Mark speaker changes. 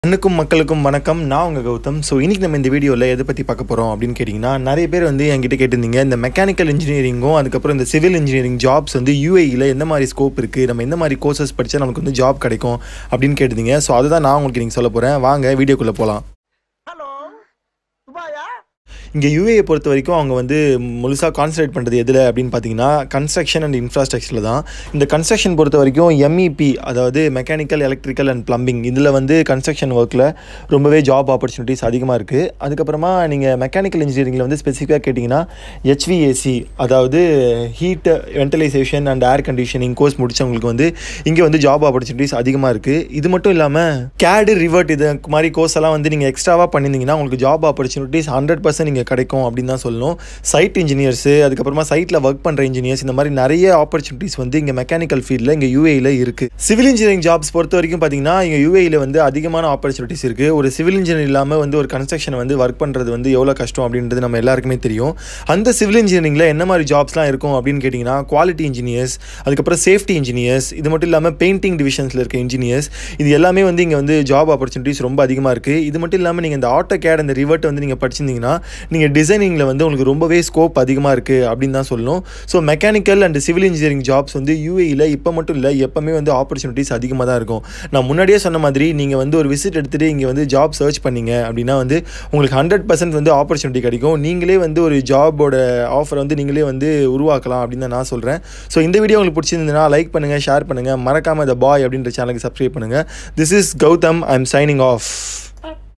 Speaker 1: அண்ணுக்கும் மக்களுக்கும் வணக்கம் நான் உங்கள் கௌதம் ஸோ இன்றைக்கி நம்ம இந்த வீடியோவில் எதை பற்றி பார்க்க போகிறோம் அப்படின்னு கேட்டிங்கன்னா நிறைய பேர் வந்து என்கிட்ட கேட்டிருந்தீங்க இந்த மெக்கானிக்கல் இன்ஜினியரிங்கும் அதுக்கப்புறம் இந்த சிவில் இன்ஜினியரிங் ஜாப்ஸ் வந்து யூஏயில் எந்த மாதிரி ஸ்கோப் இருக்குது நம்ம எந்த மாதிரி கோர்சஸ் படித்தா நமக்கு வந்து ஜாப் கிடைக்கும் அப்படின்னு கேட்டிருந்தீங்க ஸோ அதுதான் நான் உங்களுக்கு நீங்கள் சொல்ல போகிறேன் வாங்க வீடியோக்குள்ளே போகலாம்
Speaker 2: ஹலோ துபாயா
Speaker 1: இங்கே யூஏயை பொறுத்த வரைக்கும் அவங்க வந்து முழுசாக கான்சன்ட்ரேட் பண்ணுறது எதில் அப்படின்னு பார்த்தீங்கன்னா கன்ஸ்ட்ரக்ஷன் அண்ட் இன்ஃப்ராஸ்ட்ரக்சரில் தான் இந்த கன்ஸ்ட்ரக்ஷன் பொறுத்த வரைக்கும் எம்இபி அதாவது மெக்கானிக்கல் எலக்ட்ரிக்கல் அண்ட் ப்ளம்பிங் இதில் வந்து கன்ஸ்ட்ரக்ஷன் ஒர்க்கில் ரொம்பவே ஜாப் ஆப்பர்ச்சுனிட்டிஸ் அதிகமாக இருக்குது அதுக்கப்புறமா நீங்கள் மெக்கானிக்கல் இன்ஜினியரிங்கில் வந்து ஸ்பெசிஃபிக்காக கேட்டிங்கன்னா ஹெச்விஏசி அதாவது heat ventilation and air conditioning course முடிச்சவங்களுக்கு வந்து இங்கே வந்து ஜாப் ஆப்பர்ச்சுனிட்டிஸ் அதிகமாக இருக்குது இது மட்டும் இல்லாமல் கேடு ரிவர்ட் இது மாதிரி கோர்ஸ் எல்லாம் வந்து நீங்கள் எக்ஸ்ட்ராவாக பண்ணியிருந்தீங்கன்னா உங்களுக்கு ஜாப் ஆப்பர்ச்சுனிட்டிஸ் ஹண்ட்ரட் பர்சன்ட் இங்கே கிடைக்கும் அப்படின்னு தான் சொல்லணும் சைட் இன்ஜினியர்ஸு அதுக்கப்புறமா சைட்டில் ஒர்க் பண்ணுற இன்ஜினியர்ஸ் இந்த மாதிரி நிறைய ஆப்பர்ச்சுனிட்டிஸ் வந்து இங்கே மெக்கானிக்கல் ஃபீல்டில் இங்கே யூஏயில் இருக்குது சிவில் இன்ஜினியரிங் ஜாப்ஸ் பொறுத்த வரைக்கும் பார்த்தீங்கன்னா இங்கே யூஏயில் வந்து அதிகமான ஆப்பர்ச்சுனிட்டிஸ் இருக்குது ஒரு சிவில் இன்ஜினியர் இல்லாமல் வந்து ஒரு கன்ஸ்ட்ரக்ஷன் வந்து ஒர்க் பண்ணுறது வந்து எவ்வளோ கஷ்டம் அப்படின்றது நம்ம எல்லாருக்குமே தெரியும் அந்த சிவில் இன்ஜினியரிங்கில் என்ன மாதிரி ஜாப்ஸ்லாம் இருக்கும் அப்படின்னு கேட்டிங்கன்னா குவாலிட்டி இன்ஜினியர்ஸ் அதுக்கப்புறம் சேஃப்டி இன்ஜினியர்ஸ் இது மட்டும் இல்லாமல் பெயிண்டிங் டிவிஷன்ஸில் இருக்க இன்ஜினியர்ஸ் இது எல்லாமே வந்து இங்கே வந்து ஜாப் ஆப்பர்ச்சுனிட்டிஸ் ரொம்ப அதிகமாக இருக்குது இது மட்டும் இல்லாமல் நீங்கள் இந்த ஆட்டோ கேட் அந்த ரிவர்ட் வந்து நீங்கள் படிச்சிருந்தீங்கன்னா நீங்கள் டிசைனிங்கில் வந்து உங்களுக்கு ரொம்பவே ஸ்கோப் அதிகமாக இருக்குது அப்படின்னு தான் சொல்லணும் so mechanical and civil engineering jobs வந்து யூஏயில் இப்போ மட்டும் இல்லை எப்போவுமே வந்து ஆப்பர்ச்சுனிட்டிஸ் அதிகமாக தான் இருக்கும் நான் முன்னாடியே சொன்ன மாதிரி நீங்கள் வந்து ஒரு விசிட் எடுத்துகிட்டு இங்கே வந்து ஜாப் சர்ச் பண்ணீங்க அப்படின்னா வந்து உங்களுக்கு ஹண்ட்ரட் பர்சன்ட் வந்து ஆப்பர்ச்சுனிட்டி கிடைக்கும் நீங்களே வந்து ஒரு ஜாபோட ஆஃபர் வந்து நீங்களே வந்து உருவாக்கலாம் அப்படின்னு தான் நான் சொல்கிறேன் ஸோ இந்த வீடியோ உங்களுக்கு பிடிச்சிருந்ததுன்னா லைக் பண்ணுங்கள் ஷேர் பண்ணுங்கள் மறக்காமல் த பாய் அப்படின்ற சேனலுக்கு சப்ஸ்கிரைப் பண்ணுங்கள் this is Gautham I am signing of